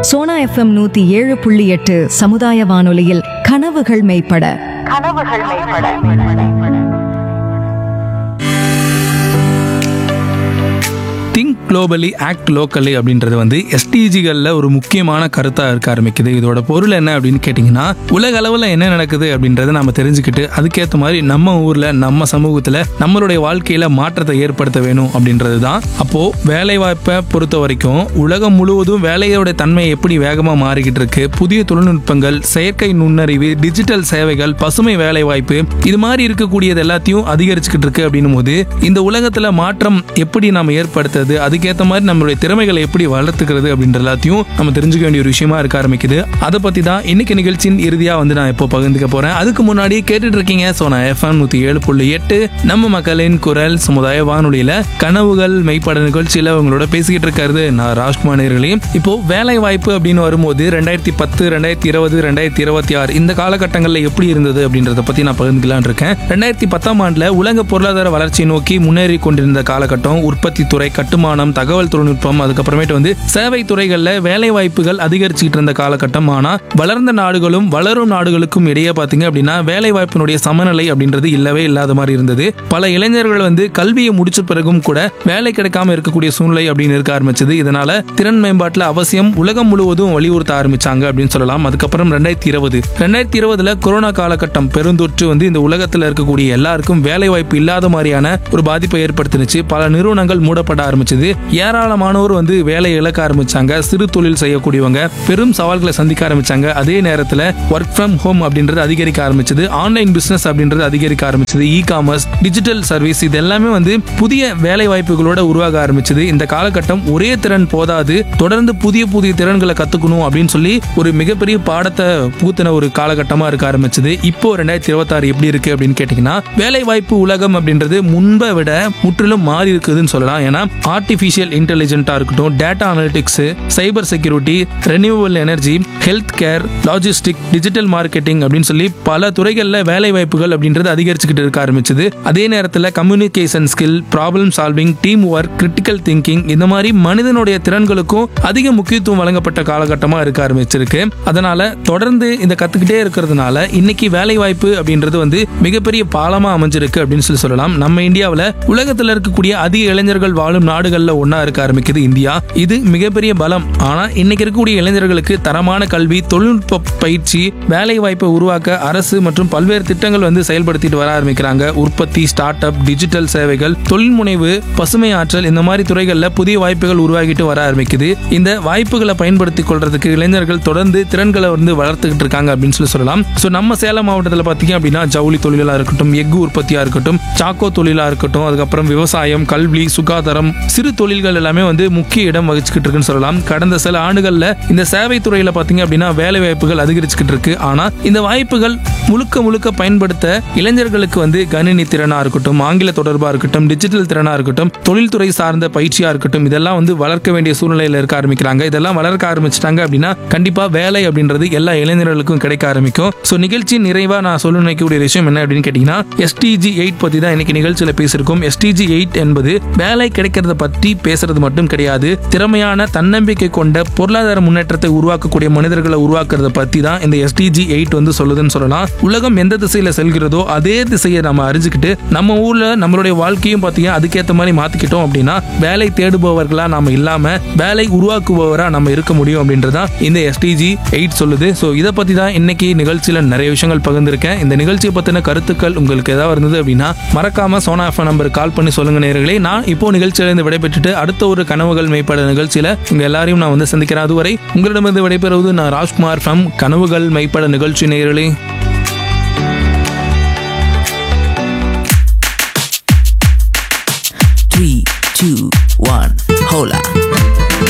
Sona FM நூத்தி ஏழு புள்ளி எட்டு சமுதாய வானொலியில் கனவுகள் மெய்ப்பட கனவுகள் மேம்பட திங்க் குளோபலி ஆக்ட் லோக்கலி அப்படின்றது வந்து எஸ்டிஜிகளில் ஒரு முக்கியமான கருத்தாக இருக்க ஆரம்பிக்குது இதோட பொருள் என்ன அப்படின்னு கேட்டிங்கன்னா உலக அளவில் என்ன நடக்குது அப்படின்றத நம்ம தெரிஞ்சுக்கிட்டு அதுக்கேற்ற மாதிரி நம்ம ஊரில் நம்ம சமூகத்தில் நம்மளுடைய வாழ்க்கையில் மாற்றத்தை ஏற்படுத்த வேணும் அப்படின்றது தான் அப்போது வேலைவாய்ப்பை பொறுத்த வரைக்கும் உலகம் முழுவதும் வேலையோட தன்மை எப்படி வேகமாக மாறிக்கிட்டு இருக்கு புதிய தொழில்நுட்பங்கள் செயற்கை நுண்ணறிவு டிஜிட்டல் சேவைகள் பசுமை வேலைவாய்ப்பு இது மாதிரி இருக்கக்கூடியது எல்லாத்தையும் அதிகரிச்சுக்கிட்டு இருக்கு அப்படின்னும் போது இந்த உலகத்தில் மாற்றம் எப்படி நாம ஏற்படுத்துறது அதுக்கேற்ற மாதிரி நம்மளுடைய திறமைகளை எப்படி வளர்த்துக்கிறது அப்படின்ற எல்லாத்தையும் நம்ம தெரிஞ்சுக்க வேண்டிய ஒரு விஷயமா இருக்க ஆரம்பிக்குது அதை பத்தி தான் இன்னைக்கு நிகழ்ச்சியின் இறுதியா வந்து நான் இப்போ பகிர்ந்துக்க போறேன் அதுக்கு முன்னாடி கேட்டுட்டு இருக்கீங்க ஸோ நான் எஃப்எம் நூத்தி ஏழு புள்ளி எட்டு நம்ம மக்களின் குரல் சமுதாய வானொலியில கனவுகள் மெய்ப்பட நிகழ்ச்சியில உங்களோட பேசிக்கிட்டு இருக்காரு நான் ராஜ்குமார் நேர்களே இப்போ வேலை வாய்ப்பு அப்படின்னு வரும்போது ரெண்டாயிரத்தி பத்து ரெண்டாயிரத்தி இருபது ரெண்டாயிரத்தி இருபத்தி ஆறு இந்த காலகட்டங்களில் எப்படி இருந்தது அப்படின்றத பத்தி நான் பகிர்ந்துக்கலாம்னு இருக்கேன் ரெண்டாயிரத்தி பத்தாம் ஆண்டுல உலக பொருளாதார வளர்ச்சியை நோக்கி முன்னேறி கொண்டிருந்த காலகட்டம் உற்பத்தி துறை கட்டுமானம் தகவல் தொழில்நுட்பம் அதுக்கப்புறமேட்டு வந்து சேவை துறைகளில் வேலை வாய்ப்புகள் அதிகரிச்சுக்கிட்டு இருந்த காலகட்டம் ஆனா வளர்ந்த நாடுகளும் வளரும் நாடுகளுக்கும் இடையே பாத்தீங்க அப்படின்னா வேலை வாய்ப்பினுடைய சமநிலை அப்படின்றது இல்லவே இல்லாத மாதிரி இருந்தது பல இளைஞர்கள் வந்து கல்வியை முடிச்ச பிறகும் கூட வேலை கிடைக்காம இருக்கக்கூடிய சூழ்நிலை அப்படின்னு இருக்க ஆரம்பிச்சது இதனால திறன் மேம்பாட்டுல அவசியம் உலகம் முழுவதும் வலியுறுத்த ஆரம்பிச்சாங்க அப்படின்னு சொல்லலாம் அதுக்கப்புறம் ரெண்டாயிரத்தி இருபது ரெண்டாயிரத்தி இருபதுல கொரோனா காலகட்டம் பெருந்தொற்று வந்து இந்த உலகத்துல இருக்கக்கூடிய எல்லாருக்கும் வேலை வாய்ப்பு இல்லாத மாதிரியான ஒரு பாதிப்பை ஏற்படுத்தினுச்சு பல நிறுவனங்கள் மூடப்பட ஆரம்பிச்சது ஏராளமானோர் வந்து வேலை இழக்க ஆரம்பிச்சாங்க சிறு தொழில் செய்யக்கூடியவங்க பெரும் சவால்களை சந்திக்க ஆரம்பிச்சாங்க அதே நேரத்துல ஒர்க் ஃப்ரம் ஹோம் அப்படின்றது அதிகரிக்க ஆரம்பிச்சது ஆன்லைன் பிசினஸ் அப்படின்றது அதிகரிக்க ஆரம்பிச்சது இ காமர்ஸ் டிஜிட்டல் சர்வீஸ் இது எல்லாமே வந்து புதிய வேலை வாய்ப்புகளோட உருவாக ஆரம்பிச்சது இந்த காலகட்டம் ஒரே திறன் போதாது தொடர்ந்து புதிய புதிய திறன்களை கத்துக்கணும் அப்படின்னு சொல்லி ஒரு மிகப்பெரிய பாடத்தை பூத்தின ஒரு காலகட்டமா இருக்க ஆரம்பிச்சது இப்போ ரெண்டாயிரத்தி இருபத்தாறு எப்படி இருக்கு அப்படின்னு கேட்டீங்கன்னா வேலை வாய்ப்பு உலகம் அப்படின்றது முன்பை விட முற்றிலும் மாறி இருக்குதுன்னு சொல்லலாம் ஏன்னா ஆர்டிஃபிஷியல் இன்டெலிஜென்ட்டா இருக்கட்டும் data analytics cyber security renewable energy health care logistic digital marketing அப்படின்னு சொல்லி பல துறைகளில் வேலை வாய்ப்புகள் அப்படின்றது அதிகரிச்சுக்கிட்டு இருக்க ஆரம்பிச்சது அதே நேரத்தில் communication skill problem solving team work critical thinking இந்த மாதிரி மனிதனுடைய திறன்களுக்கும் அதிக முக்கியத்துவம் வழங்கப்பட்ட காலகட்டமா இருக்க ஆரம்பிச்சிருக்கு அதனால தொடர்ந்து இந்த கத்துக்கிட்டே இருக்கிறதுனால இன்னைக்கு வேலை வாய்ப்பு அப்படின்றது வந்து மிகப்பெரிய பாலமா அமைஞ்சிருக்கு அப்படின்னு சொல்லி சொல்லலாம் நம்ம இந்தியாவில் உலகத்தில் இருக்கக்கூடிய அதிக இளைஞர்கள் வாழும் நாடுகளில் ஒண்ணா இருக்க ஆரம்பிக்குது இந்தியா இது மிகப்பெரிய பலம் ஆனா இன்னைக்கு இருக்கக்கூடிய இளைஞர்களுக்கு தரமான கல்வி தொழில்நுட்ப பயிற்சி வேலை வாய்ப்பை உருவாக்க அரசு மற்றும் பல்வேறு திட்டங்கள் வந்து செயல்படுத்திட்டு வர ஆரம்பிக்கிறாங்க உற்பத்தி ஸ்டார்ட் அப் டிஜிட்டல் சேவைகள் தொழில் முனைவு பசுமை ஆற்றல் இந்த மாதிரி துறைகளில் புதிய வாய்ப்புகள் உருவாகிட்டு வர ஆரம்பிக்குது இந்த வாய்ப்புகளை பயன்படுத்திக் கொள்றதுக்கு இளைஞர்கள் தொடர்ந்து திறன்களை வந்து வளர்த்துக்கிட்டு இருக்காங்க அப்படின்னு சொல்லி சொல்லலாம் ஸோ நம்ம சேலம் மாவட்டத்தில் பார்த்தீங்க அப்படின்னா ஜவுளி தொழிலாக இருக்கட்டும் எஃகு உற்பத்தியாக இருக்கட்டும் சாக்கோ தொழிலாக இருக்கட்டும் அதுக்கப்புறம் விவசாயம் கல்வி சுகாதாரம் சிறு தொழில்கள் எல்லாமே வந்து முக்கிய இடம் வகிச்சுக்கிட்டு இருக்குன்னு சொல்லலாம் கடந்த சில ஆண்டுகளில் இந்த சேவை துறையில் பார்த்தீங்க அப்படின்னா வேலை வாய்ப்புகள் அதிகரிச்சுக்கிட்டு இருக்கு ஆனால் இந்த வாய்ப்புகள் முழுக்க முழுக்க பயன்படுத்த இளைஞர்களுக்கு வந்து கணினி திறனா இருக்கட்டும் ஆங்கில தொடர்பா இருக்கட்டும் டிஜிட்டல் திறனா இருக்கட்டும் தொழில்துறை சார்ந்த பயிற்சியா இருக்கட்டும் இதெல்லாம் வந்து வளர்க்க வேண்டிய சூழ்நிலையில இருக்க ஆரம்பிக்கிறாங்க இதெல்லாம் வளர்க்க ஆரம்பிச்சிட்டாங்க அப்படின்னா கண்டிப்பா வேலை அப்படின்றது எல்லா இளைஞர்களுக்கும் கிடைக்க ஆரம்பிக்கும் ஸோ நிகழ்ச்சி நிறைவா நான் சொல்ல நினைக்கக்கூடிய விஷயம் என்ன அப்படின்னு கேட்டீங்கன்னா எஸ்டிஜி எயிட் பத்தி தான் இன்னைக்கு நிகழ்ச்சியில பேசியிருக்கோம் எஸ்டிஜி எயிட் என்பது வேலை கிடைக்கிறத பற்றி பேசுறது மட்டும் கிடையாது திறமையான தன்னம்பிக்கை கொண்ட பொருளாதார முன்னேற்றத்தை உருவாக்கக்கூடிய மனிதர்களை உருவாக்குறத பத்தி தான் இந்த எஸ்டிஜி எயிட் வந்து சொல்லுதுன்னு சொல்லலாம் உலகம் எந்த திசையில செல்கிறதோ அதே திசையை நம்ம அறிஞ்சுக்கிட்டு நம்ம ஊர்ல நம்மளுடைய வாழ்க்கையும் பார்த்தீங்கன்னா அதுக்கேற்ற மாதிரி மாத்திக்கிட்டோம் அப்படின்னா வேலை தேடுபவர்களா நாம இல்லாம வேலை உருவாக்குபவரா நம்ம இருக்க முடியும் அப்படின்றதான் இந்த எஸ்டிஜி எயிட் சொல்லுது ஸோ இதை பத்தி தான் இன்னைக்கு நிகழ்ச்சியில நிறைய விஷயங்கள் பகிர்ந்திருக்கேன் இந்த நிகழ்ச்சியை பத்தின கருத்துக்கள் உங்களுக்கு ஏதாவது இருந்தது அப்படின்னா மறக்காம சோனா எஃப்எம் நம்பருக்கு கால் பண்ணி சொல்லுங்க நேர்களே நான் இப்போ நிகழ்ச்சியிலிருந்து விடைபெற்றுட்டு அடுத்த ஒரு கனவுகள் மெய்ப்பட நிகழ்ச்சியில உங்க எல்லாரையும் நான் வந்து சந்திக்கிறேன் அதுவரை உங்களிடமிருந்து விடைபெறுவது நான் ராஜ்குமார் ஃப்ரம் கனவுகள் மெய்ப்பட நிகழ்ச்சி நேர்களே Three, two, one.